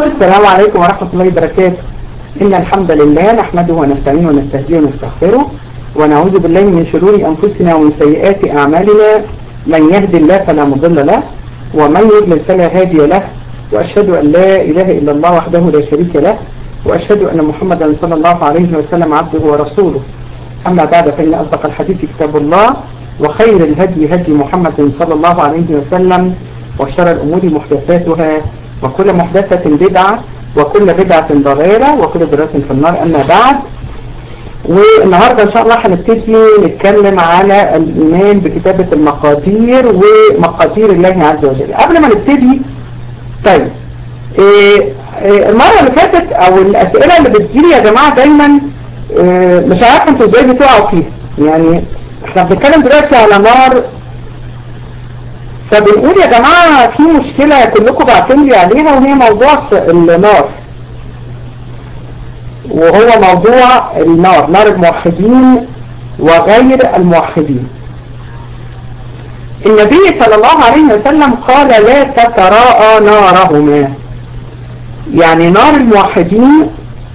السلام عليكم ورحمة الله وبركاته إن الحمد لله نحمده ونستعينه ونستهديه ونستغفره ونعوذ بالله من شرور أنفسنا ومن سيئات أعمالنا من يهدي الله فلا مضل له ومن يضلل فلا هادي له وأشهد أن لا إله إلا الله وحده لا شريك له وأشهد أن محمدا صلى الله عليه وسلم عبده ورسوله أما بعد فإن أصدق الحديث كتاب الله وخير الهدي هدي محمد صلى الله عليه وسلم وشر الأمور محدثاتها وكل محدثة بدعة وكل بدعة ضلالة وكل ضلالة في النار أما بعد والنهاردة إن شاء الله هنبتدي نتكلم على الإيمان بكتابة المقادير ومقادير الله عز وجل قبل ما نبتدي طيب إيه إيه المرة اللي فاتت أو الأسئلة اللي بتجيلي يا جماعة دايما إيه مش عارفة انتوا ازاي بتقعوا فيها يعني احنا بنتكلم دلوقتي على نار فبنقول يا جماعة في مشكلة كلكم بعتين لي عليها وهي موضوع النار وهو موضوع النار نار الموحدين وغير الموحدين النبي صلى الله عليه وسلم قال لا تتراءى نارهما يعني نار الموحدين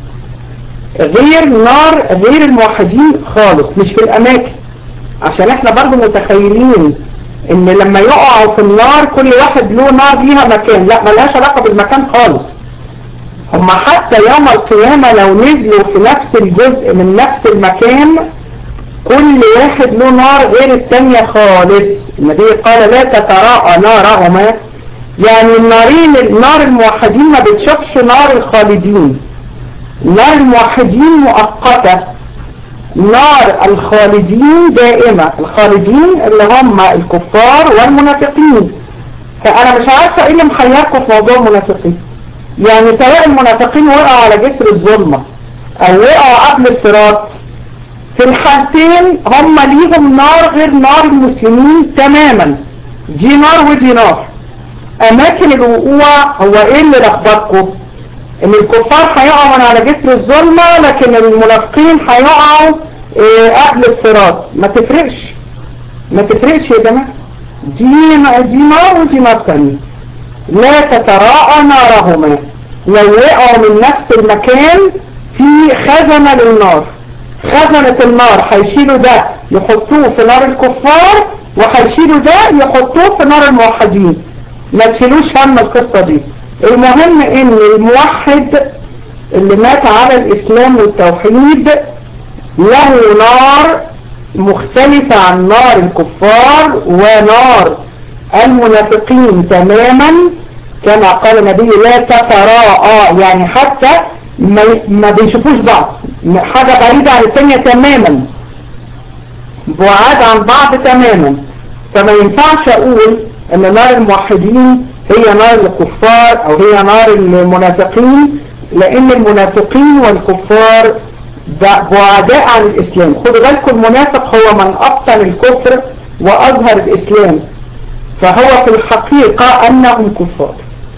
غير نار غير الموحدين خالص مش في الأماكن عشان احنا برضو متخيلين ان لما يقعوا في النار كل واحد له نار ليها مكان لا ملهاش علاقة بالمكان خالص هم حتى يوم القيامة لو نزلوا في نفس الجزء من نفس المكان كل واحد له نار غير التانية خالص النبي قال لا تتراءى نارهما يعني النارين نار الموحدين ما بتشوفش نار الخالدين نار الموحدين مؤقتة نار الخالدين دائمة الخالدين اللي هم الكفار والمنافقين فأنا مش عارفة ايه اللي محيركم في موضوع المنافقين يعني سواء المنافقين وقعوا على جسر الظلمة او وقعوا قبل الصراط في الحالتين هم ليهم نار غير نار المسلمين تماما دي نار ودي نار اماكن الوقوع هو ايه اللي لخبطكم ان الكفار هيقعوا من على جسر الظلمة لكن المنافقين هيقعوا إيه قبل الصراط ما تفرقش ما تفرقش يا جماعة دي دي نار ودي نار تانية لا تتراءى نارهما لو وقعوا من نفس المكان في خزنة للنار خزنة النار هيشيلوا ده يحطوه في نار الكفار وهيشيلوا ده يحطوه في نار الموحدين ما تشيلوش هم القصة دي المهم ان الموحد اللي مات على الاسلام والتوحيد له نار مختلفة عن نار الكفار ونار المنافقين تماما كما قال النبي لا تتراءى يعني حتى ما, ما بيشوفوش بعض حاجة بعيدة عن الثانية تماما بعاد عن بعض تماما فما ينفعش اقول ان نار الموحدين هي نار الكفار او هي نار المنافقين لان المنافقين والكفار بعداء عن الاسلام خدوا بالكم المنافق هو من ابطل الكفر واظهر الاسلام فهو في الحقيقة انهم كفار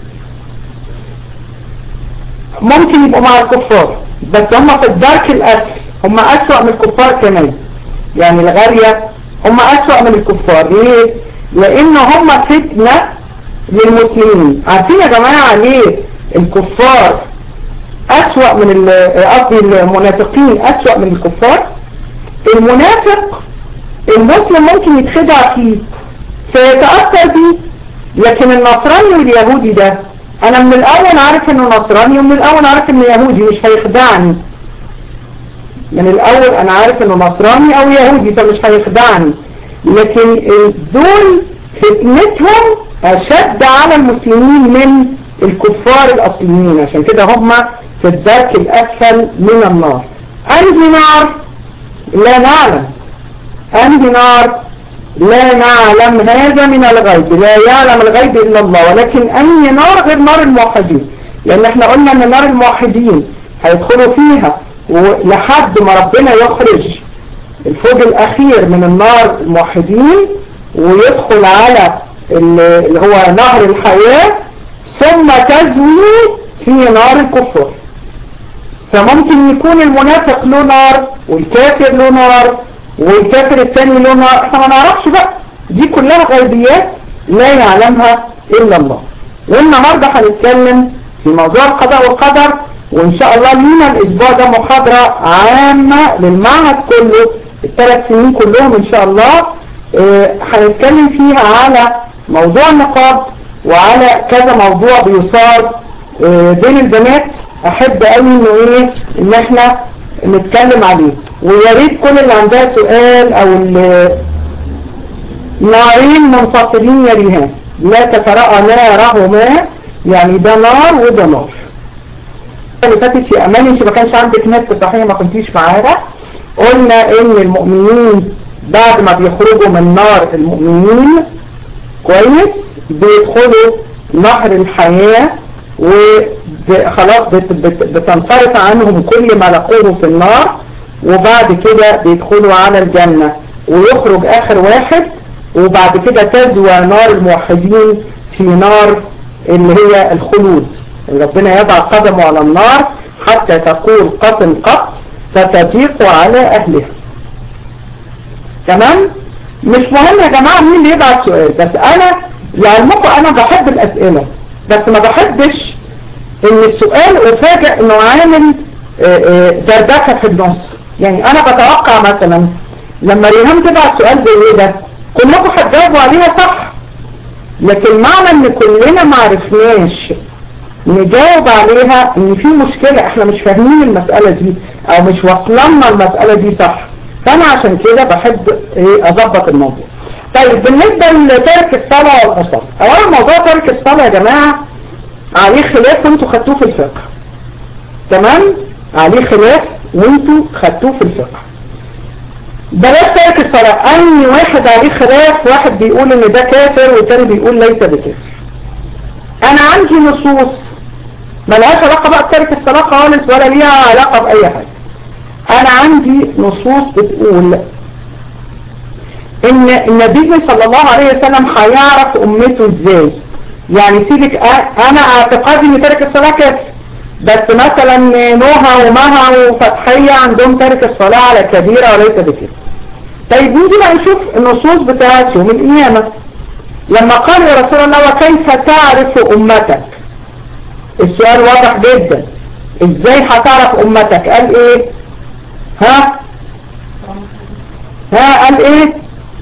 ممكن يبقوا مع الكفار بس هم في الدرك الاسفل هم اسوأ من الكفار كمان يعني الغارية هم اسوأ من الكفار ليه؟ لان هم فتنة للمسلمين عارفين يا جماعة ليه الكفار أسوأ من قصدي المنافقين أسوأ من الكفار المنافق المسلم ممكن يتخدع فيه فيتأثر بيه لكن النصراني واليهودي ده أنا من الأول عارف إنه نصراني ومن الأول عارف إنه يهودي مش هيخدعني من الأول أنا عارف إنه نصراني أو يهودي فمش هيخدعني لكن دول فتنتهم أشد على المسلمين من الكفار الأصليين عشان كده هم في الدرك الأسفل من النار أنهي نار لا نعلم أنهي نار لا نعلم هذا من الغيب لا يعلم الغيب إلا الله ولكن أي نار غير نار الموحدين لأن احنا قلنا أن نار الموحدين هيدخلوا فيها لحد ما ربنا يخرج الفوج الأخير من النار الموحدين ويدخل على اللي هو نهر الحياة ثم تزوي في نار الكفر فممكن يكون المنافق له نار والكافر له نار والكافر الثاني له نار احنا ما نعرفش بقى دي كلها غيبيات لا يعلمها إلا الله والنهاردة هنتكلم في موضوع القضاء والقدر وإن شاء الله لينا الأسبوع ده محاضرة عامة للمعهد كله الثلاث سنين كلهم إن شاء الله هنتكلم فيها على موضوع النقاب وعلى كذا موضوع بيصار بين البنات أحب قوي إنه إيه إن إحنا نتكلم عليه ويا ريت كل اللي عندها سؤال أو نارين منفصلين يا ريهان لا تتراءى نارهما يعني ده نار وده نار اللي فاتت يا أمان انت ما كانش عندك نت صحيح ما كنتيش معانا قلنا ان المؤمنين بعد ما بيخرجوا من نار المؤمنين كويس بيدخلوا نهر الحياة وخلاص بت بت بتنصرف عنهم كل ما لقوه في النار وبعد كده بيدخلوا على الجنة ويخرج آخر واحد وبعد كده تزوى نار الموحدين في نار اللي هي الخلود ربنا يضع قدمه على النار حتى تقول قط قط فتضيق على أهلها تمام مش مهم يا جماعة مين اللي يبعت سؤال بس أنا لعلمكم أنا بحب الأسئلة بس ما بحبش إن السؤال أفاجئ إنه عامل دردكة في النص يعني أنا بتوقع مثلا لما ريهام تبعت سؤال زي ده كلكم هتجاوبوا عليها صح لكن معنى ان كلنا ما عرفناش نجاوب عليها ان في مشكلة احنا مش فاهمين المسألة دي او مش وصلنا المسألة دي صح فانا عشان كده بحب ايه اظبط الموضوع طيب بالنسبة لترك الصلاة والقصر اولا موضوع ترك الصلاة يا جماعة عليه خلاف وانتوا خدتوه في الفقه تمام عليه خلاف وانتوا خدتوه في الفقه بلاش ترك الصلاة أي واحد عليه خلاف واحد بيقول إن ده كافر والتاني بيقول ليس بكافر أنا عندي نصوص ملهاش علاقة بقى بترك الصلاة خالص ولا ليها علاقة بأي حاجة أنا عندي نصوص بتقول إن النبي صلى الله عليه وسلم هيعرف أمته إزاي يعني سيبك أنا اعتقادي إن ترك الصلاة كافر بس مثلا نوها ومها وفتحية عندهم ترك الصلاة على كبيرة وليس بكافر طيب نيجي بقى نشوف النصوص بتاعت يوم القيامة لما قال يا رسول الله وكيف تعرف أمتك السؤال واضح جدا ازاي هتعرف أمتك قال ايه ها ها قال ايه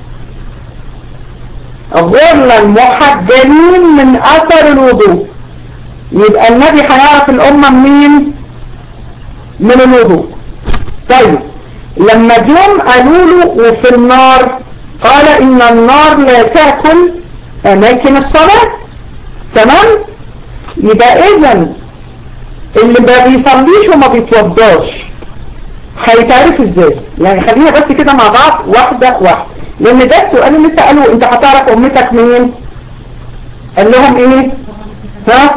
غرلا محجلين من أثر الوضوء يبقى النبي هيعرف الأمة منين من الوضوء طيب لما جم قالوا له وفي النار قال إن النار لا تأكل أماكن الصلاة تمام يبقى إذا اللي ما بيصليش وما بيتوضاش هيتعرف ازاي يعني خلينا بس كده مع بعض واحدة واحدة لان ده السؤال اللي سألوه انت هتعرف امتك منين قال لهم ايه ها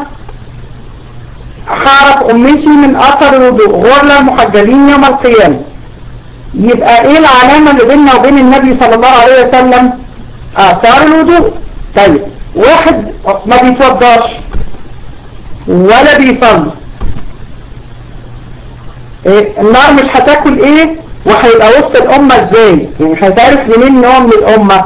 هعرف امتي من اثر الوضوء غرلا المحجلين يوم القيامة يبقى ايه العلامة اللي بيننا وبين النبي صلى الله عليه وسلم اثار الوضوء طيب واحد ما بيتوضاش ولا بيصلي إيه النار مش هتاكل ايه وهيبقى وسط الامة ازاي يعني هيتعرف منين ان هو من الامة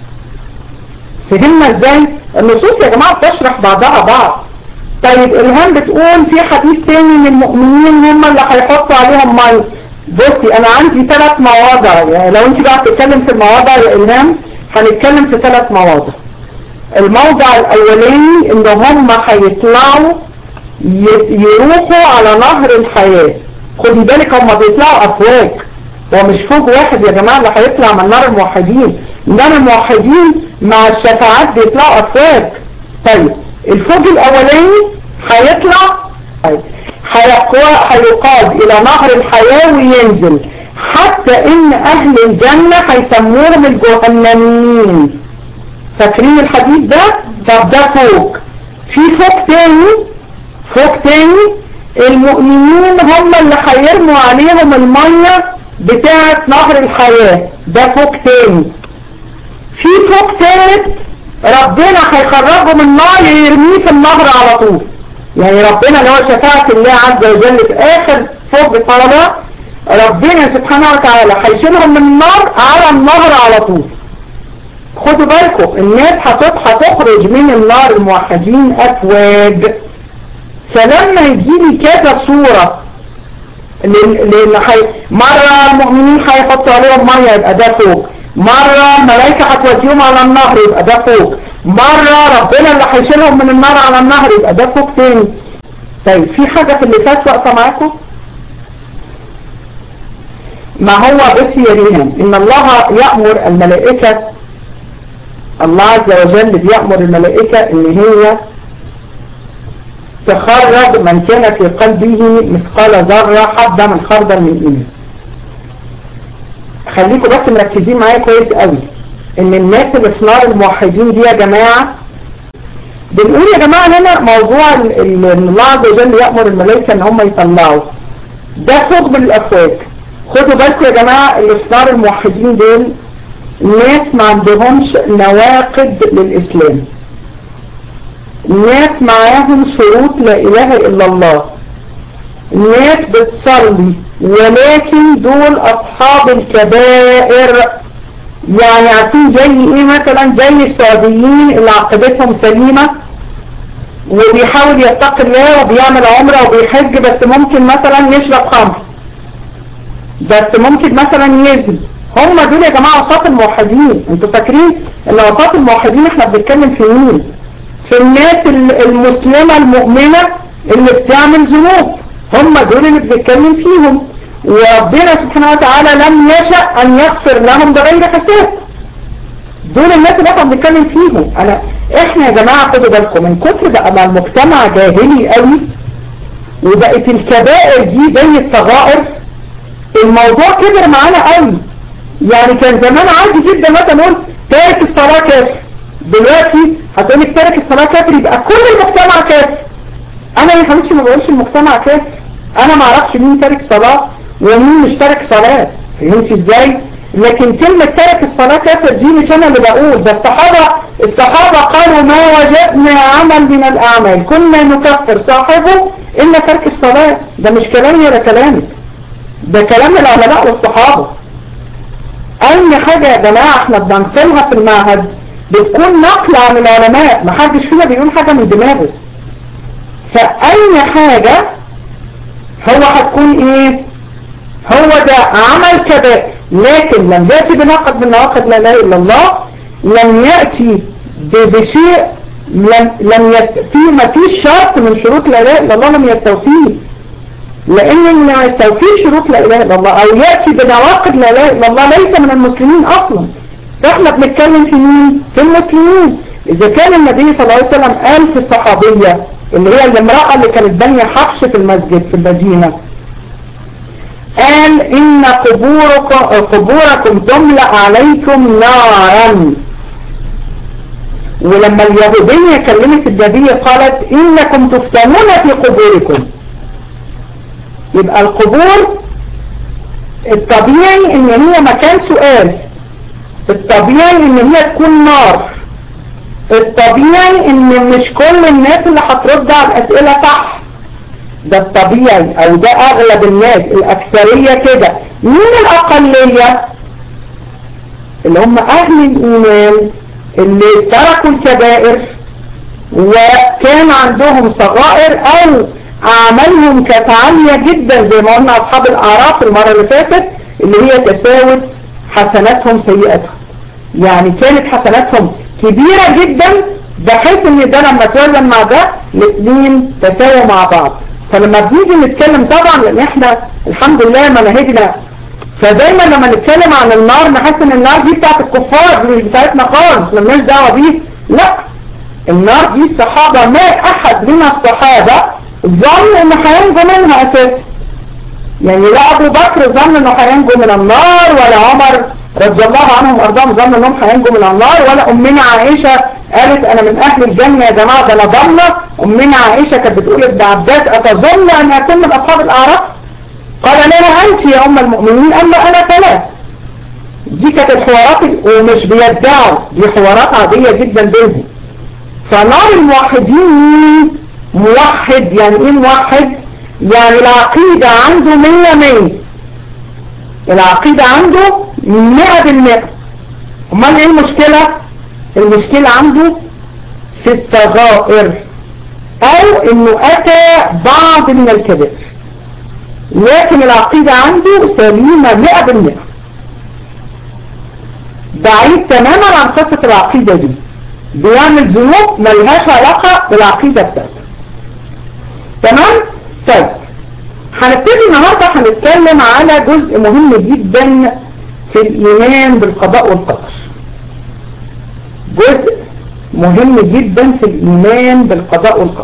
فهمنا ازاي النصوص يا جماعة بتشرح بعضها بعض طيب الهام بتقول في حديث تاني ان المؤمنين هم اللي هيحطوا عليهم ميه بصي انا عندي ثلاث مواضع يعني لو انت بقى بتتكلم في المواضع يا الهام هنتكلم في ثلاث مواضع الموضع الاولاني ان هم هيطلعوا يروحوا على نهر الحياة خدي بالك هم بيطلعوا افواج هو مش فوج واحد يا جماعة اللي هيطلع من نار الموحدين نار الموحدين مع الشفاعات بيطلعوا افواج طيب الفوج الاولاني هيطلع طيب هيقاد الى نهر الحياة وينزل حتى ان اهل الجنة هيسموهم الجهنميين فاكرين الحديث ده طب ده فوق في فوق تاني فوق تاني المؤمنين هم اللي هيرموا عليهم المية بتاعة نهر الحياة ده فوق تاني في فوق تالت ربنا هيخرجه من النار يرميه في النهر على طول يعني ربنا اللي هو شفاعة الله عز وجل في آخر فوق الطلبة ربنا سبحانه وتعالى هيشيلهم من النار على النهر على طول خدوا بالكم الناس هتخرج من النار الموحدين أفواج فلما يجي لي كذا صورة لان حي... مرة المؤمنين هيحطوا عليهم مية يبقى ده فوق مرة الملائكة هتوديهم على النهر يبقى ده فوق مرة ربنا اللي هيشيلهم من النار على النهر يبقى ده فوق تاني طيب في حاجة في اللي فات واقفة معاكم ما هو بس يريهم ان الله يأمر الملائكة الله عز وجل بيأمر الملائكة ان هي تخرج من كان في قلبه مثقال ذرة حبة من خردل من إيمان خليكم بس مركزين معايا كويس قوي ان الناس اللي في نار الموحدين دي يا جماعة بنقول يا جماعة هنا موضوع ان الله عز وجل يأمر الملائكة ان هم يطلعوا ده فوق من الافواج خدوا بالكم يا جماعة اللي في نار الموحدين دول ناس ما عندهمش نواقد للإسلام ناس معاهم شروط لا إله إلا الله ناس بتصلي ولكن دول أصحاب الكبائر يعني عارفين زي إيه مثلا زي السعوديين اللي عقيدتهم سليمة وبيحاول يتقي الله وبيعمل عمرة وبيحج بس ممكن مثلا يشرب خمر بس ممكن مثلا يزني هم دول يا جماعة وساط الموحدين انتوا فاكرين ان وساط الموحدين احنا بنتكلم في مين في الناس المسلمة المؤمنة اللي بتعمل ذنوب هم دول اللي بنتكلم فيهم وربنا سبحانه وتعالى لم يشأ ان يغفر لهم بغير حساب دول الناس اللي احنا بنتكلم فيهم انا احنا يا جماعة خدوا بالكم من كتر بقى ما المجتمع جاهلي قوي وبقت الكبائر دي زي الصغائر الموضوع كبر معانا قوي يعني كان زمان عادي جدا مثلا نقول تارك الصلاة كافر دلوقتي هتقول لك تارك الصلاة كافر يبقى كل المجتمع كافر انا يا حبيبتي ما بقولش المجتمع كافر انا ما اعرفش مين تارك صلاة ومين مش تارك صلاة فهمتي ازاي لكن كلمة تارك الصلاة كافر دي مش انا اللي بقول ده الصحابة الصحابة قالوا ما وجدنا عمل من الاعمال كنا نكفر صاحبه الا ترك الصلاة ده مش كلامي ولا كلامك ده كلام العلماء والصحابة اي حاجة يا جماعة احنا بننقلها في المعهد بتكون نقل عن العلماء محدش فينا بيقول حاجة من دماغه فأي حاجة هو هتكون ايه هو ده عمل كبائر لكن لم يأتي بنقد من نواقد لا اله الا الله لم يأتي بشيء لم, لم يست... في ما فيش شرط من شروط لا اله الا الله لم يستوفيه لان ما يستوفيه شروط لا اله الا الله او يأتي بنواقد لا اله الا الله ليس من المسلمين اصلا فاحنا بنتكلم في مين في المسلمين اذا كان النبي صلى الله عليه وسلم قال في الصحابية اللي هي الامرأة اللي كانت بانية حفش في المسجد في المدينة قال ان قبوركم, قبوركم تملأ عليكم نارا ولما اليهودية كلمت النبي قالت انكم تفتنون في قبوركم يبقى القبور الطبيعي ان هي مكان سؤال الطبيعي ان هي تكون نار الطبيعي ان مش كل الناس اللي هترد على الاسئلة صح ده الطبيعي او ده اغلب الناس الاكثرية كده مين الاقلية اللي هم اهل الايمان اللي تركوا الكبائر وكان عندهم صغائر او اعمالهم كانت عالية جدا زي ما قلنا اصحاب الاعراف المرة اللي فاتت اللي هي تساوت حسناتهم سيئاتهم يعني كانت حسناتهم كبيرة جدا بحيث ان ده لما توزن مع ده الاثنين تساووا مع بعض فلما بنيجي نتكلم طبعا لان احنا الحمد لله مناهجنا فدايما لما نتكلم عن النار نحس ان النار دي بتاعت الكفار دي مش بتاعتنا خالص ملناش دعوه بيه لا النار دي الصحابة ما احد من الصحابة ظن انه هينجو منها اساسا يعني لا ابو بكر ظن انه هينجو من النار ولا عمر رضي الله عنهم وارضاهم ظن انهم هينجوا من النار ولا امنا عائشة قالت انا من اهل الجنة يا جماعة ده انا ضامنة امنا عائشة كانت بتقول ابن عباس اتظن ان اكون من اصحاب الاعراف قال لها انت يا ام المؤمنين اما انا فلا دي كانت الحوارات ومش بيدعوا دي حوارات عادية جدا بينهم فنار الموحدين موحد يعني ايه موحد يعني العقيدة عنده مية مية العقيدة عنده مئة بالمئة امال ايه المشكلة المشكلة عنده في الصغائر او انه اتى بعض من الكبائر لكن العقيدة عنده سليمة مئة بالمئة بعيد تماما عن قصة العقيدة دي بيعمل ذنوب ملهاش علاقة بالعقيدة بتاعته تمام؟ طيب هنبتدي النهاردة هنتكلم على جزء مهم جدا في الإيمان بالقضاء والقدر جزء مهم جدا في الإيمان بالقضاء والقدر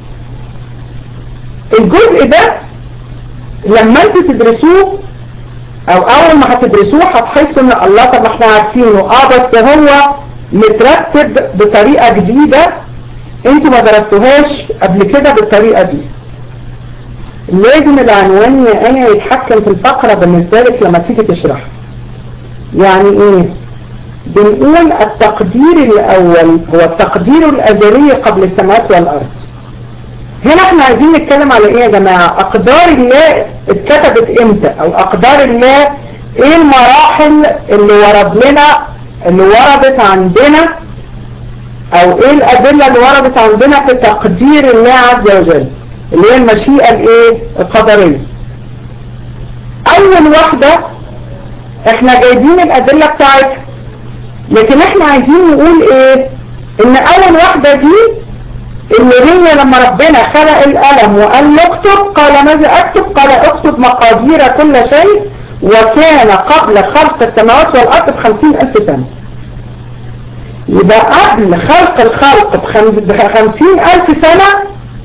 الجزء ده لما انتوا تدرسوه او اول ما هتدرسوه هتحسوا ان الله طب احنا عارفينه اه بس هو مترتب بطريقة جديدة انتوا ما درستوهاش قبل كده بالطريقة دي لازم العنوان يا ايه يتحكم في الفقرة بالنسبة لك لما تيجي تشرح يعني ايه بنقول التقدير الاول هو التقدير الازلي قبل السماوات والارض هنا احنا عايزين نتكلم على ايه يا جماعة اقدار الله اتكتبت امتى او اقدار الله ايه المراحل اللي ورد لنا اللي وردت عندنا او ايه الادلة اللي وردت عندنا في تقدير الله عز وجل اللي هي المشيئة الايه القدرية اول واحدة احنا جايبين الادلة بتاعتها لكن احنا عايزين نقول ايه ان اول واحدة دي اللي هي لما ربنا خلق القلم وقال له اكتب قال ماذا اكتب قال اكتب مقادير كل شيء وكان قبل خلق السماوات والارض بخمسين الف سنة يبقى قبل خلق الخلق بخمسين الف سنة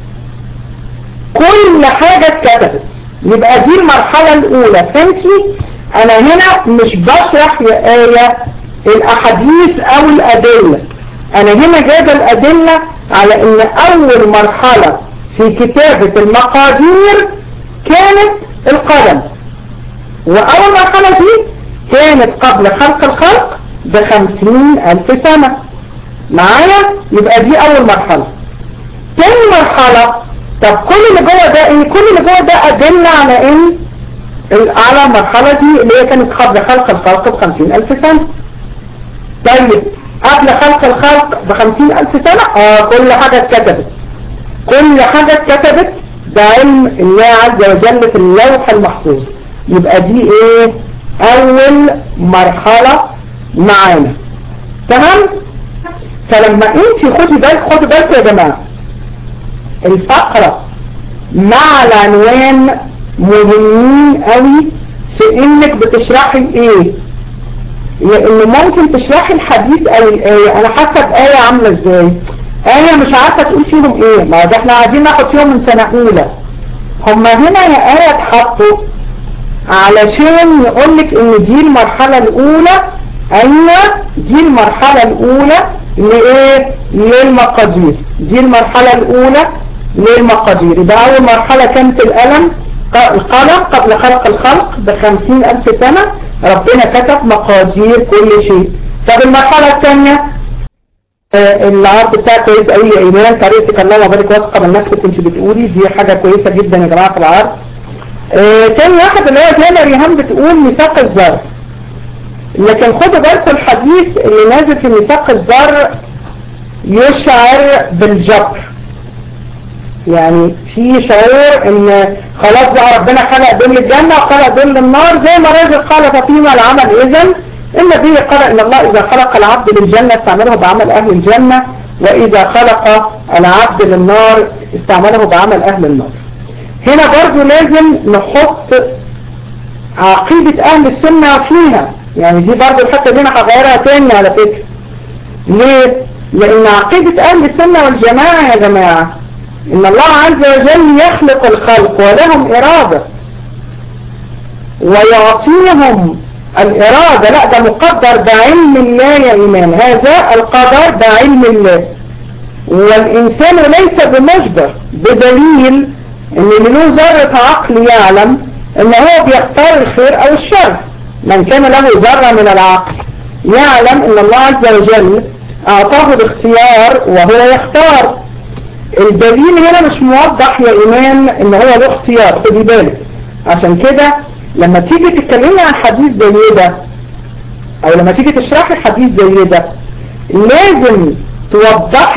كل حاجة اتكتبت يبقى دي المرحلة الاولى فهمتي انا هنا مش بشرح يا آية الاحاديث او الادلة انا هنا جايبه الادلة على ان اول مرحلة في كتابة المقادير كانت القلم واول مرحلة دي كانت قبل خلق الخلق بخمسين الف سنة معايا يبقى دي اول مرحلة تاني مرحلة طب كل اللي جوه ده ايه كل اللي جوه ده ادلة على ان على المرحلة دي اللي هي كانت قبل خلق الخلق بخمسين الف سنة طيب قبل خلق الخلق بخمسين ألف سنة آه كل حاجة اتكتبت كل حاجة اتكتبت بعلم الله عز وجل في اللوح المحفوظ يبقى دي ايه اول مرحلة معانا تمام فلما انت خدي بالك خدي بالك يا جماعة الفقرة مع العنوان مهمين قوي في انك بتشرحي ايه لان ممكن تشرحي الحديث او الآية انا حاسة بآية عاملة ازاي آية مش عارفة تقول فيهم ايه ما ده احنا قاعدين ناخد فيهم من سنة اولى هما هنا يا آية اتحطوا علشان يقولك ان دي المرحلة الاولى ايوه دي المرحلة الاولى لايه للمقادير دي المرحلة الاولى للمقادير يبقى اول مرحلة كانت القلم القلم قبل خلق الخلق بخمسين الف سنة ربنا كتب مقادير كل شيء طب المرحلة الثانية آه العرض بتاعك كويس قوي يا ايمان طريقتك الله وبارك واثقه من نفسك انت بتقولي دي حاجة كويسة جدا يا جماعة في العرض آه تاني واحد اللي هو زي ريهام بتقول ميثاق الزرع لكن خدوا بالكم الحديث اللي نازل في ميثاق الزرع يشعر بالجبر يعني في شعور ان خلاص بقى ربنا خلق دول الجنة وخلق دول النار زي ما راجل قال ففيما العمل اذن النبي قال ان الله اذا خلق العبد للجنة استعمله بعمل اهل الجنة واذا خلق العبد للنار استعمله بعمل اهل النار هنا برضو لازم نحط عقيدة اهل السنة فيها يعني دي برضو الحتة دي انا هغيرها تاني على فكرة ليه؟ لان عقيدة اهل السنة والجماعة يا جماعة ان الله عز وجل يخلق الخلق ولهم ارادة ويعطيهم الارادة لا ده مقدر بعلم الله يا ايمان هذا القدر بعلم الله والانسان ليس بمجبر بدليل ان له ذرة عقل يعلم ان هو بيختار الخير او الشر من كان له ذرة من العقل يعلم ان الله عز وجل اعطاه الاختيار وهو يختار الدليل هنا مش موضح يا إيمان ان هو له اختيار خدي بالك عشان كده لما تيجي تتكلمي عن حديث زي ده او لما تيجي تشرحي حديث زي ده لازم توضحي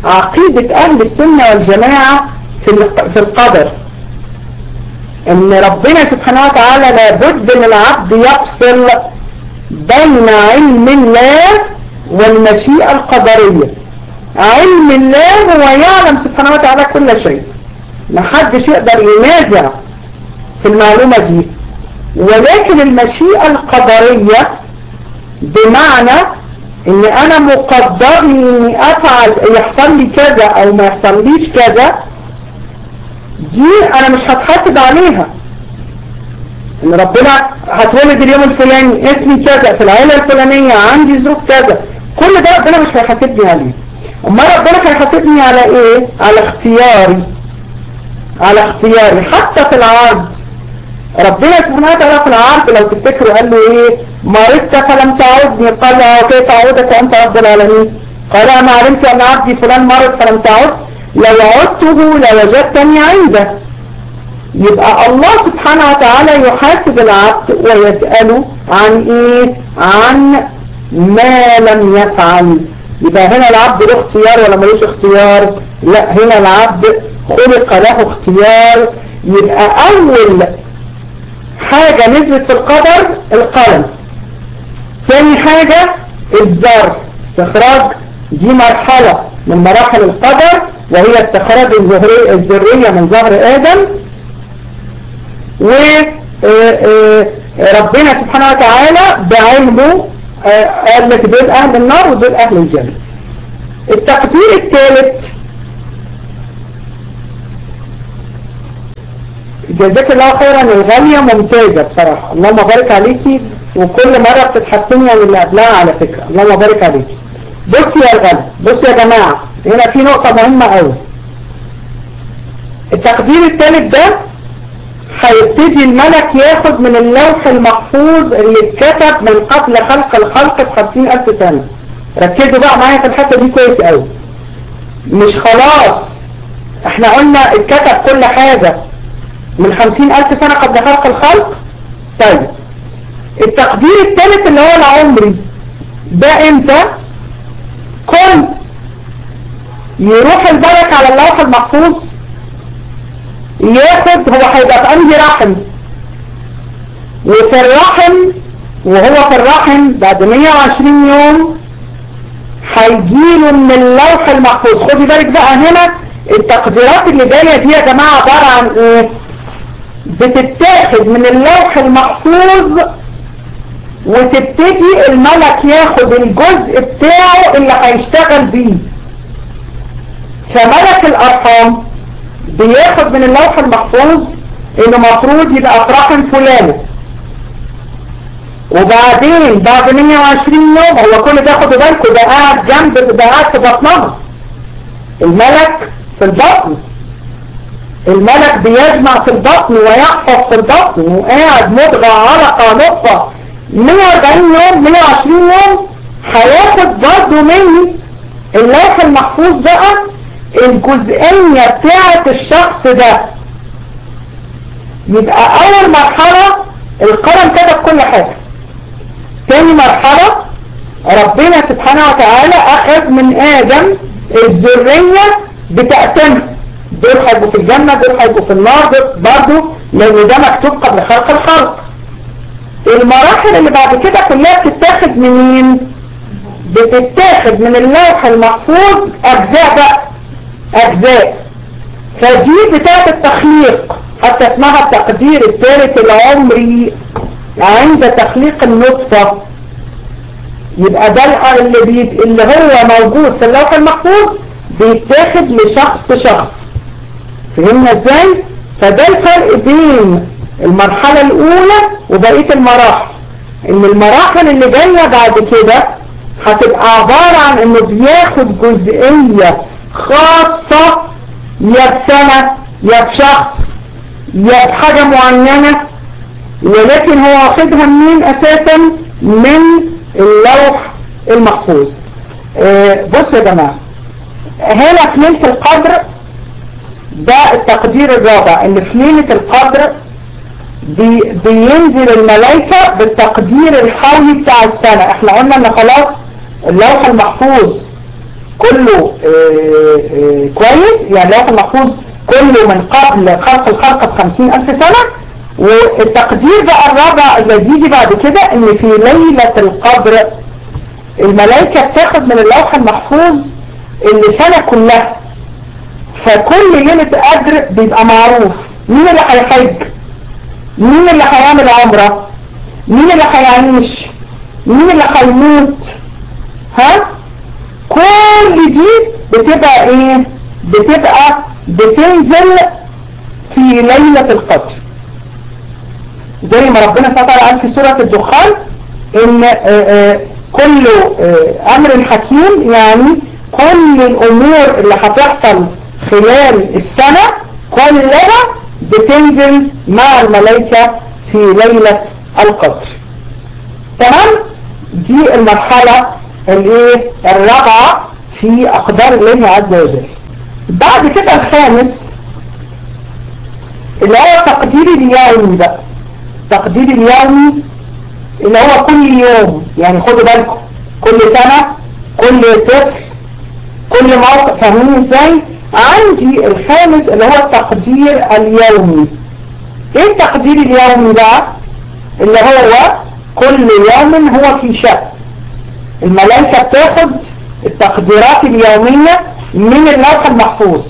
عقيدة اهل السنة والجماعة في في القدر ان ربنا سبحانه وتعالى لابد ان العبد يفصل بين علم الله والمشيئة القدرية علم الله هو يعلم سبحانه وتعالى كل شيء ما حدش يقدر ينازع في المعلومة دي ولكن المشيئة القدرية بمعنى ان انا مقدر اني افعل يحصل لي كذا او ما يحصليش كذا دي انا مش هتحاسب عليها ان ربنا هتولد اليوم الفلاني اسمي كذا في العيلة الفلانية عندي ظروف كذا كل ده ربنا مش هيحاسبني عليه اما ربنا هيحاسبني على ايه على اختياري على اختياري حتى في العرض ربنا سبحانه وتعالى في العرض لو تفتكروا قال له ايه مرضت فلم تعودني قال وكيف اعودك انت رب العالمين قال ما علمت ان عبدي فلان مرض فلم تعد لو عدته لوجدتني عنده يبقى الله سبحانه وتعالى يحاسب العبد ويسأله عن ايه عن ما لم يفعل يبقى هنا العبد له اختيار ولا ملوش اختيار لا هنا العبد خلق له اختيار يبقى اول حاجة نزلت في القدر القلم تاني حاجة الزرع استخراج دي مرحلة من مراحل القدر وهي استخراج الذرية من ظهر آدم وربنا سبحانه وتعالى بعلمه قال لك دول أهل النار ودول أهل الجنة التقدير الثالث جزاك الله خيرا الغالية ممتازة بصراحة اللهم بارك عليكي وكل مرة بتتحسني عن اللي قبلها على فكرة اللهم بارك عليكي بصي يا غالية بصي يا جماعة هنا في نقطة مهمة قوي التقدير الثالث ده هيبتدي الملك ياخد من اللوح المحفوظ اللي اتكتب من قبل خلق الخلق بخمسين ألف سنة ركزوا بقى معايا في الحتة دي كويس قوي مش خلاص احنا قلنا اتكتب كل حاجة من خمسين ألف سنة قبل خلق الخلق طيب التقدير الثالث اللي هو العمري ده امتى كل يروح الملك على اللوح المحفوظ ياخد هو هيبقى في انهي رحم وفي الرحم وهو في الرحم بعد 120 يوم هيجيله من اللوح المحفوظ خدي بالك بقى هنا التقديرات اللي جاية دي يا جماعة عبارة عن ايه بتتاخد من اللوح المحفوظ وتبتدي الملك ياخد الجزء بتاعه اللي هيشتغل بيه فملك الارحام بياخد من اللوح المحفوظ انه مفروض يبقى في رحم فلانة وبعدين بعد 120 يوم هو كل ده خدوا بالكم ده قاعد جنب ده قاعد في بطنها الملك في البطن الملك بيجمع في البطن ويحفظ في البطن وقاعد مضغة علقة نقطة 140 يوم 120 يوم هياخد برضه مني اللوح المحفوظ بقى الجزئية بتاعة الشخص ده يبقى اول مرحلة القلم كتب كل حاجة تاني مرحلة ربنا سبحانه وتعالى اخذ من ادم الذرية بتقسمها دول هيبقوا في الجنة دول هيبقوا في النار دول برضه لان ده مكتوب قبل خلق الخلق المراحل اللي بعد كده كلها بتتاخد منين بتتاخد من اللوح المحفوظ اجزاء بقى اجزاء فدي بتاعت التخليق حتى اسمها التقدير الثالث العمري عند تخليق النطفة يبقى ده اللي, بيت... اللي هو موجود في اللوح المحفوظ بيتاخد لشخص شخص فهمنا ازاي فده الفرق بين المرحلة الاولى وبقية المراحل ان المراحل اللي جاية بعد كده هتبقى عبارة عن انه بياخد جزئية خاصة يا بسنة يا بشخص يا بحاجة معينة ولكن هو واخدها منين اساسا من اللوح المحفوظ آه بصوا يا جماعة هنا في ليلة القدر ده التقدير الرابع ان في ليلة القدر بي بينزل الملائكة بالتقدير الحولي بتاع السنة احنا قلنا ان خلاص اللوح المحفوظ كله آه، آه، كويس يعني اللوح المحفوظ كله من قبل خلق الخلق بخمسين ألف سنة والتقدير بقى الرابع اللي بيجي بعد كده ان في ليلة القدر الملائكة بتاخد من اللوح المحفوظ اللي سنة كلها فكل ليلة قدر بيبقى معروف مين اللي هيحج مين اللي هيعمل عمرة مين اللي هيعيش مين اللي هيموت ها كل دي بتبقى ايه بتبقى بتنزل في ليلة القدر زي ما ربنا سبحانه وتعالى قال في سورة الدخان ان آه، آه، كل آه، امر حكيم يعني كل الامور اللي هتحصل خلال السنة كلها بتنزل مع الملائكة في ليلة القدر تمام دي المرحلة الايه الرابعة في اقدار الله عز وجل بعد كده الخامس اللي هو تقدير اليومي بقى تقدير اليومي اللي هو كل يوم يعني خدوا بالكم كل سنة كل طفل كل موقف فاهمين ازاي عندي الخامس اللي هو التقدير اليومي ايه التقدير اليومي بقى اللي هو كل يوم هو في شأن الملائكة بتاخد التقديرات اليومية من اللوح المحفوظ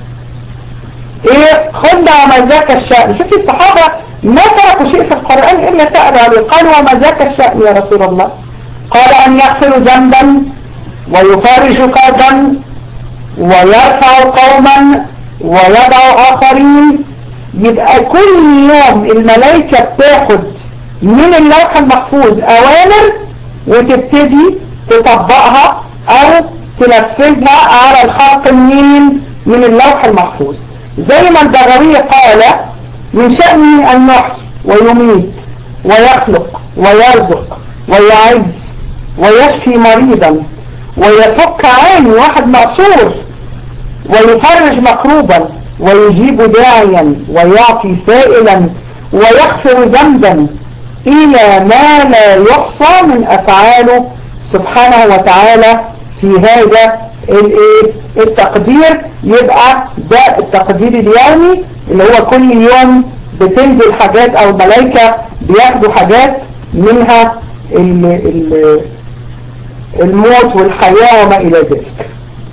ايه خد وما ذاك الشأن شوفي الصحابة ما تركوا شيء في القرآن إلا سألوا عليه قالوا وما ذاك الشأن يا رسول الله قال أن يغفر ذنبا ويفرج كربا ويرفع قوما ويضع آخرين يبقى كل يوم الملائكة بتاخد من اللوح المحفوظ أوامر وتبتدي تطبقها أو تنفذها على الخلق منين من اللوح المحفوظ زي ما البغوية قال من شأنه أن يحيي ويميت ويخلق ويرزق ويعز ويشفي مريضا ويفك عين واحد مأسور ويفرج مكروبا ويجيب داعيا ويعطي سائلا ويغفر ذنبا إلى ما لا يحصى من أفعاله سبحانه وتعالى في هذا الايه التقدير يبقى ده التقدير اليومي اللي هو كل يوم بتنزل حاجات او الملائكة بياخدوا حاجات منها ال ال الموت والحياة وما الى ذلك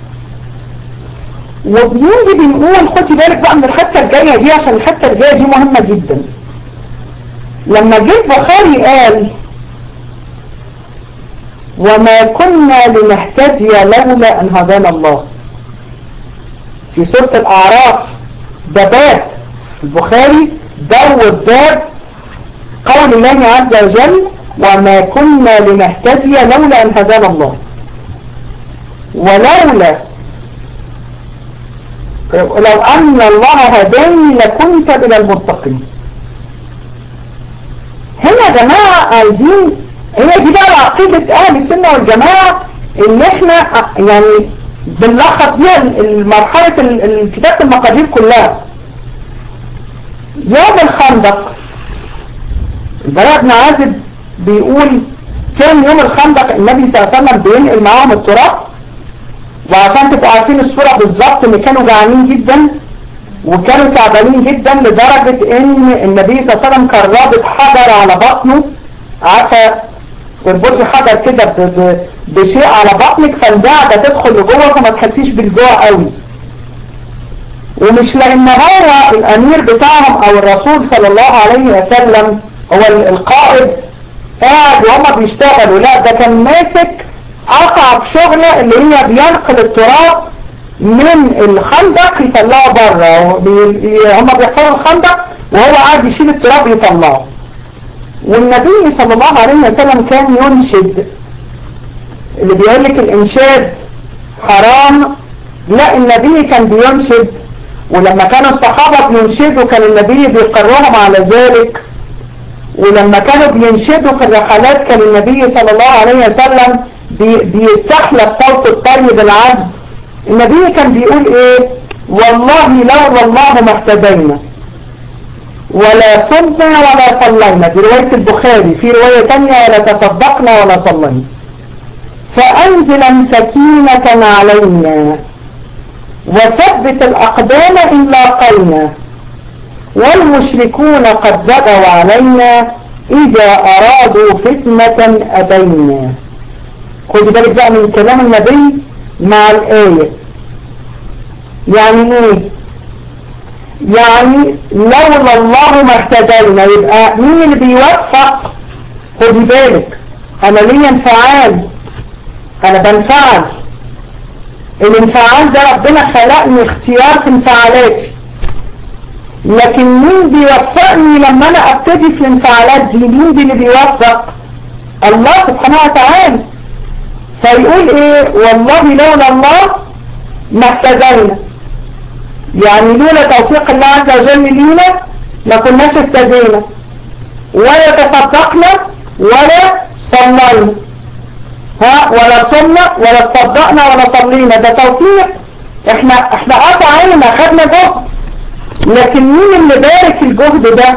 وبنيجي بنقول خدي بالك بقى من الحتة الجاية دي عشان الحتة الجاية دي مهمة جدا لما جه البخاري قال وما كنا لنهتدي لولا أن هدانا الله في سورة الأعراف ده باب البخاري دوت باب قول الله عز وجل وما كنا لنهتدي لولا أن هدانا الله ولولا لو أن الله هداني لكنت من المتقين هنا يا جماعة عايزين هي دي بقى عقيدة أهل السنة والجماعة اللي احنا يعني بنلخص بيها مرحلة الكتاب المقادير كلها يوم الخندق البراء بن عازب بيقول كان يوم الخندق النبي صلى الله عليه وسلم بينقل معاهم التراب وعشان تبقوا عارفين الصورة بالظبط ان كانوا جعانين جدا وكانوا تعبانين جدا لدرجة ان النبي صلى الله عليه وسلم كان رابط حجر على بطنه عارفة تربطي حجر كده بشيء على بطنك فالقعدة تدخل لجوه فما تحسيش بالجوع قوي ومش لان هو الامير بتاعهم او الرسول صلى الله عليه وسلم هو القائد قاعد وهم بيشتغلوا لا ده كان ماسك اصعب شغلة اللي هي بينقل التراب من الخندق يطلعه بره هم بيحفروا الخندق وهو قاعد يشيل التراب يطلعه والنبي صلى الله عليه وسلم كان ينشد اللي بيقول لك الانشاد حرام لا النبي كان بينشد ولما كانوا الصحابة بينشدوا كان النبي بيقرهم على ذلك ولما كانوا بينشدوا في الرحلات كان النبي صلى الله عليه وسلم بي بيستحلى الصوت الطيب العذب النبي كان بيقول ايه والله لولا الله ما اهتدينا ولا صمنا ولا صلينا دي رواية البخاري في رواية تانية ولا تصدقنا ولا صلينا فأنزلا سكينة علينا وثبت الأقدام إن لاقينا والمشركون قد بغوا علينا إذا أرادوا فتنة أبينا خذ بالك بقى من كلام النبي مع الآية يعني ايه يعني لولا الله ما اهتدينا يبقى مين اللي بيوفق خذ بالك انا ليا انفعال انا بنفعل الانفعال ده ربنا خلقني اختيار في انفعالاتي لكن مين بيوفقني لما انا ابتدي في الانفعالات دي مين دي اللي بيوفق الله سبحانه وتعالى فيقول ايه والله لولا الله ما اهتدينا يعني لولا توفيق الله عز وجل لينا ما كناش اهتدينا ولا تصدقنا ولا صلينا ها ولا صمنا ولا تصدقنا ولا صلينا ده توفيق احنا احنا قطعنا خدنا جهد لكن مين اللي بارك الجهد ده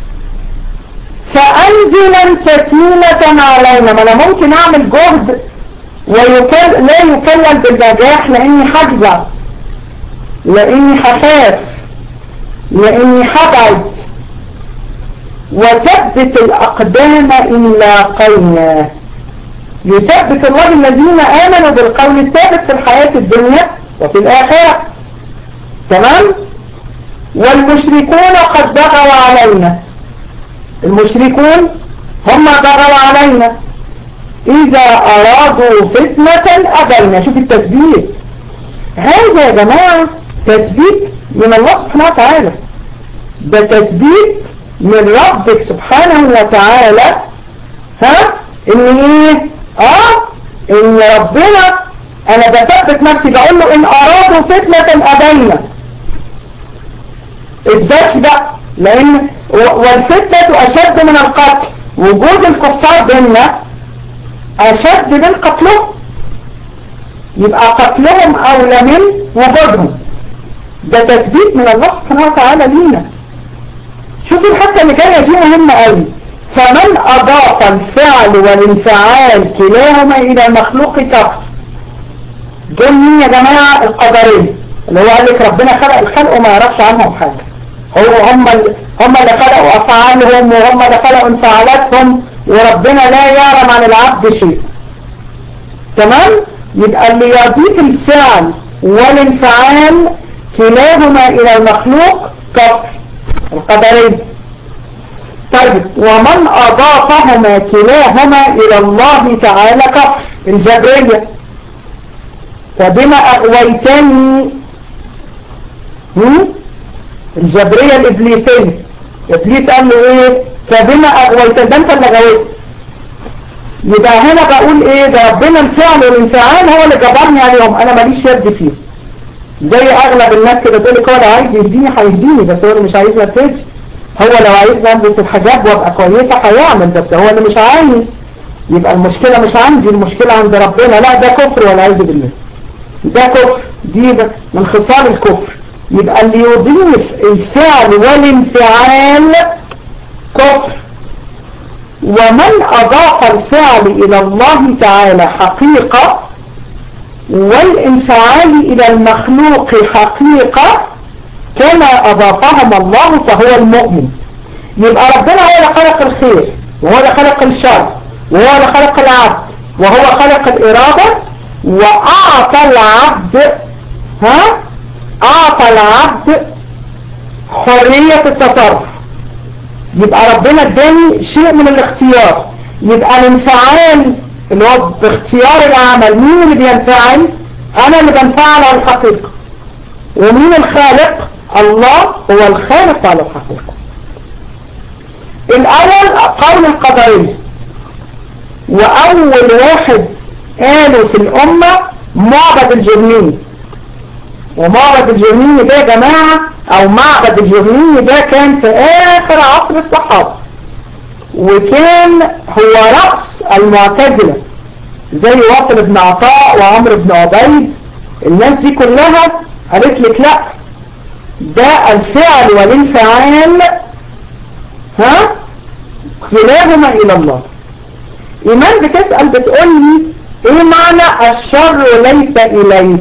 فأنزلا سكينة علينا ما انا ممكن اعمل جهد ويكل لا يكلل بالنجاح لاني هجزع لاني هخاف لاني هبعد وثبت الاقدام ان لاقينا يثبت الله الذين امنوا بالقول الثابت في الحياة الدنيا وفي الاخرة تمام والمشركون قد بغوا علينا المشركون هم بغوا علينا إذا أرادوا فتنة أبينا شوف التثبيت هذا يا جماعة تثبيت من الله سبحانه وتعالى ده تثبيت من ربك سبحانه وتعالى ها ان ايه اه ان ربنا انا بثبت نفسي بقول له ان ارادوا فتنة ابينا اثبات بقى لان والفتنة اشد من القتل وجود الكفار بيننا اشد من قتلهم يبقى قتلهم اولى من وجودهم ده تثبيت من الله سبحانه وتعالى لينا شوفوا الحته اللي جايه دي مهمه قوي فمن اضاف الفعل والانفعال كلاهما الى المخلوق كفر دول مين يا جماعه القدريه اللي هو قال لك ربنا خلق الخلق وما يعرفش عنهم حاجه هو هم هم اللي خلقوا افعالهم وهم اللي خلقوا انفعالاتهم وربنا لا يعلم عن العبد شيء تمام يبقى اللي يضيف الفعل والانفعال كلاهما الى المخلوق كفر القدرين طيب ومن اضافهما كلاهما الى الله تعالى كفر الجبرية فبما اغويتني الجبرية الابليسية ابليس قال له ايه فبما اغويتني ده انت اللي غويت يبقى هنا بقول ايه ده ربنا الفعل والانفعال هو اللي جبرني عليهم انا ماليش يد فيه زي اغلب الناس كده تقول لك هو لو عايز يهديني هيهديني بس هو اللي مش عايزني ابتدي هو لو عايزني البس الحجاب وابقى كويسه هيعمل بس هو اللي مش عايز يبقى المشكله مش عندي المشكله عند ربنا لا ده كفر والعياذ بالله ده كفر دي ده من خصال الكفر يبقى اللي يضيف الفعل والانفعال كفر ومن أضاف الفعل إلى الله تعالى حقيقة والانفعال إلى المخلوق حقيقة كما أضافهم الله فهو المؤمن يبقى ربنا هو اللي خلق الخير وهو اللي خلق الشر وهو اللي خلق العبد وهو خلق الإرادة وأعطى العبد ها أعطى العبد حرية التصرف يبقى ربنا اداني شيء من الاختيار يبقى الانفعال اللي هو باختيار العمل مين اللي بينفعل انا اللي بنفعل على الحقيقة ومين الخالق الله هو الخالق على الحقيقة الاول قول القدرية واول واحد قالوا في الامة معبد الجرمين ومعبد الجرميني ده يا جماعة او معبد الجرميني ده كان في اخر عصر الصحابة وكان هو رأس المعتزلة زي واصل بن عطاء وعمر بن عبيد الناس دي كلها قالت لك لا ده الفعل والانفعال ها كلاهما الى الله ايمان بتسأل بتقول لي ايه معنى الشر ليس اليك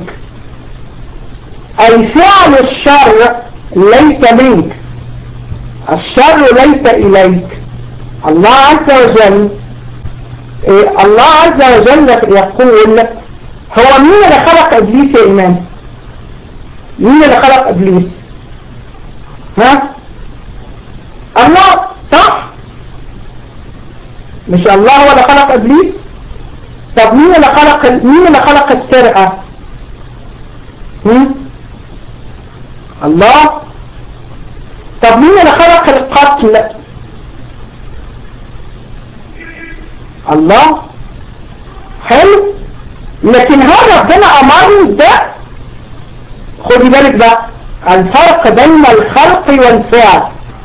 اي فعل الشر ليس منك الشر ليس اليك الله عز وجل إيه الله عز وجل يقول هو مين اللي خلق ابليس يا ايمان مين اللي خلق ابليس ها الله صح مش الله هو اللي خلق ابليس طب مين اللي خلق مين اللي خلق السرقه هم؟ الله طب مين اللي خلق القتل الله حلو لكن هل ربنا امرني ده خدي بالك بقى الفرق بين الخلق والفعل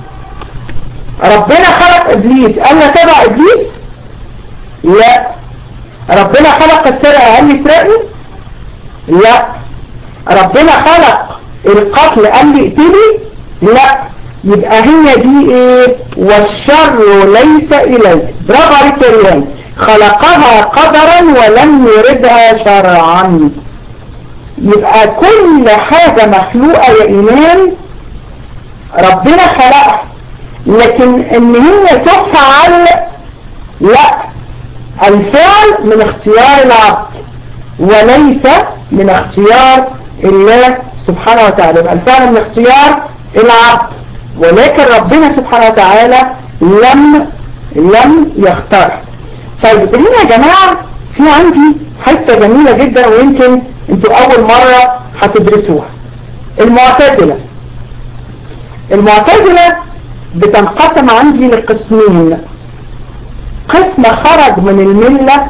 ربنا خلق ابليس قال له تبع ابليس لا ربنا خلق السرقه هل يسرقني لا ربنا خلق القتل قال لي اقتلي لا يبقى هي دي ايه والشر ليس اليك برافو عليك يا ريان خلقها قدرا ولم يردها شرعا يبقى كل حاجة مخلوقة يا إيمان ربنا خلقها لكن ان هي تفعل لا الفعل من اختيار العبد وليس من اختيار الله سبحانه وتعالى يبقى الفعل من اختيار العبد ولكن ربنا سبحانه وتعالى لم لم يختار طيب هنا يا جماعة في عندي حتة جميلة جدا ويمكن انتوا اول مرة هتدرسوها المعتزلة المعتزلة بتنقسم عندي لقسمين قسم خرج من الملة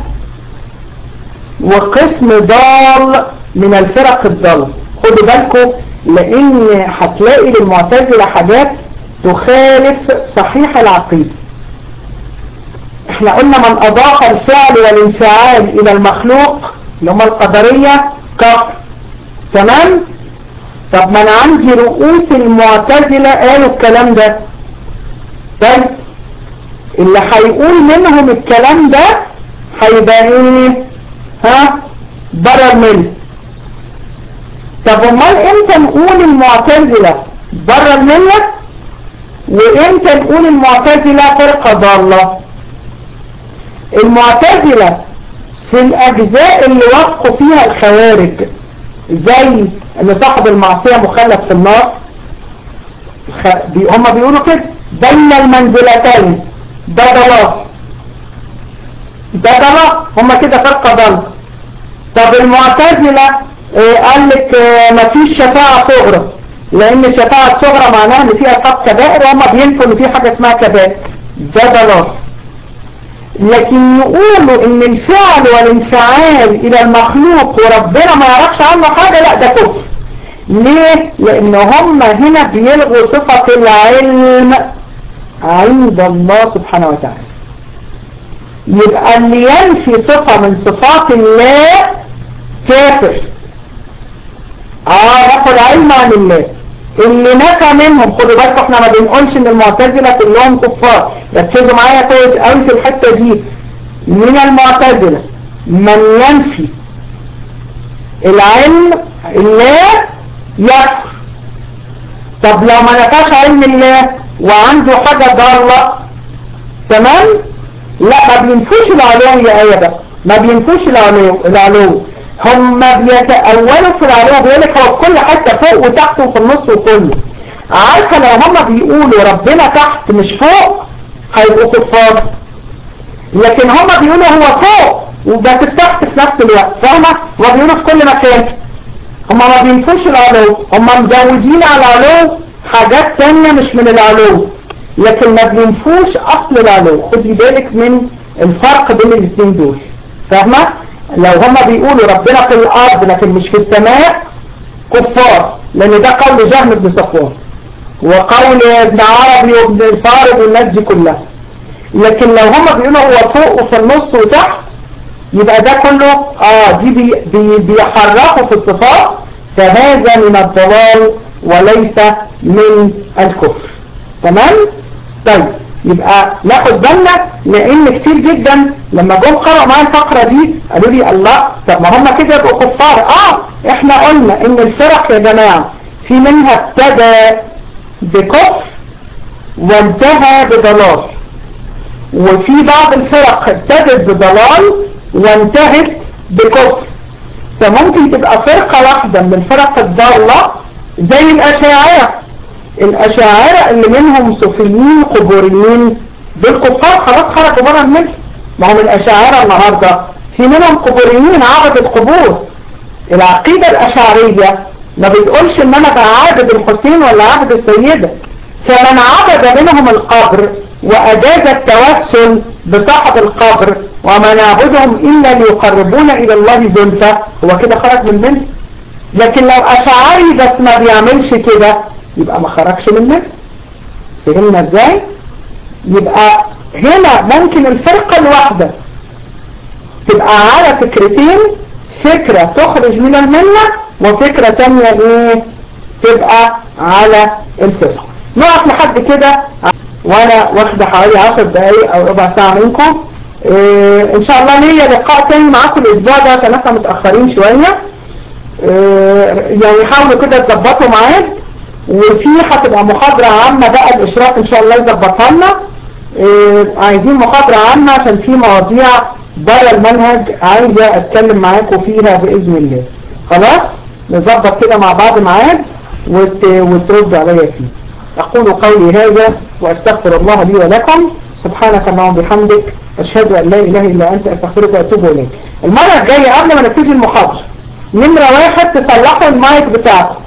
وقسم ضال من الفرق الضالة خدوا بالكم لان هتلاقي للمعتزلة حاجات تخالف صحيح العقيدة احنا قلنا من اضاف الفعل والانفعال الى المخلوق اللي هم القدرية كفر تمام طب ما انا عندي رؤوس المعتزلة قالوا الكلام ده طيب اللي هيقول منهم الكلام ده هيبقى ايه ها بره المله طب امال امتى نقول المعتزلة بره المله وامتى نقول المعتزلة فرقة ضالة المعتزلة في الاجزاء اللي وافقوا فيها الخوارج زي ان صاحب المعصية مخلد في النار خ... بي... هم بيقولوا كده بين المنزلتين ده ضلال ده ضلال هم كده فرقة ضالة طب المعتزلة اه قال لك اه مفيش شفاعة صغرى لان الشفاعة الصغرى معناها ان في اصحاب كبائر وهم بينفوا ان في حاجة اسمها كبائر ده ضلال لكن يقولوا ان الفعل والانفعال الى المخلوق وربنا ما يعرفش عنه حاجة لا ده كفر ليه لان هم هنا بيلغوا صفة العلم عند الله سبحانه وتعالى يبقى اللي ينفي صفة من صفات الله كافر اه ناخد علم عن الله اللي نفى منهم خدوا بالكم احنا ما بنقولش ان المعتزلة كلهم كفار ركزوا معايا كويس قوي في الحتة دي من المعتزلة من ينفي العلم الله يكفر طب لو ما نفاش علم الله وعنده حاجة ضالة تمام لا ما بينفوش العلو يا آية بقى ما بينفوش العلو العلو هم بيتأولوا في العلو بيقول لك هو في كل حتة فوق وتحت وفي النص وكله عارفة لو هم بيقولوا ربنا تحت مش فوق هيبقوا كفار لكن هم بيقولوا هو فوق وبس تحت في نفس الوقت فاهمة هم بيقولوا في كل مكان هم ما بينفوش العلو هم مزودين على العلو حاجات تانية مش من العلو لكن ما بينفوش اصل العلو خدي بالك من الفرق بين الاثنين دول فاهمة لو هم بيقولوا ربنا في الارض لكن مش في السماء كفار لان ده قول جهم بن صفوان وقول ابن عربي وابن الفارض والناس دي كلها لكن لو هم بيقولوا هو فوق وفي النص وتحت يبقى ده كله اه دي بي بي بيحرفوا في الصفات فهذا من الضلال وليس من الكفر تمام طيب يبقى ناخد بالنا لان كتير جدا لما جم قرأوا معايا الفقرة دي قالوا لي الله طب ما هم كده يبقوا كفار اه احنا قلنا ان الفرق يا جماعة في منها ابتدى بكفر وانتهى بضلال وفي بعض الفرق ابتدت بضلال وانتهت بكفر فممكن تبقى فرقة واحدة من الفرق الضالة زي الأشاعرة الأشاعرة اللي منهم صوفيين قبوريين دول كفار خلاص خرجوا بره الملك ما هم الأشاعرة النهاردة في منهم قبوريين عبد القبور العقيدة الأشعرية ما بتقولش ان انا بعابد الحسين ولا عابد السيدة فمن عبد منهم القبر وأجاز التوسل بصاحب القبر وما نعبدهم إلا ليقربونا إلى الله زلفى هو كده خرج من الملك لكن لو أشعري بس ما بيعملش كده يبقى ما خرجش من الملك فهمنا ازاي يبقى هنا ممكن الفرقة الواحدة تبقى على فكرتين فكرة تخرج من الملة وفكرة تانية ايه تبقى على الفسق نقف لحد كده وانا واخده حوالي 10 دقايق او ربع ساعة منكم إيه ان شاء الله ليا لقاء تاني معاكم الاسبوع ده عشان احنا متأخرين شوية إيه يعني حاولوا كده تظبطوا معايا وفي هتبقى محاضرة عامة بقى الاشراف ان شاء الله يظبطها لنا إيه عايزين محاضرة عامة عشان في مواضيع بره المنهج عايزة اتكلم معاكم فيها باذن الله خلاص نظبط كده مع بعض معاد وت... وترد عليا فيه أقول قولي هذا وأستغفر الله لي ولكم سبحانك اللهم وبحمدك أشهد أن لا إله إلا أنت أستغفرك وأتوب إليك المرة الجاية قبل ما نبتدي المحاضرة نمرة واحد تصلحوا المايك بتاعكم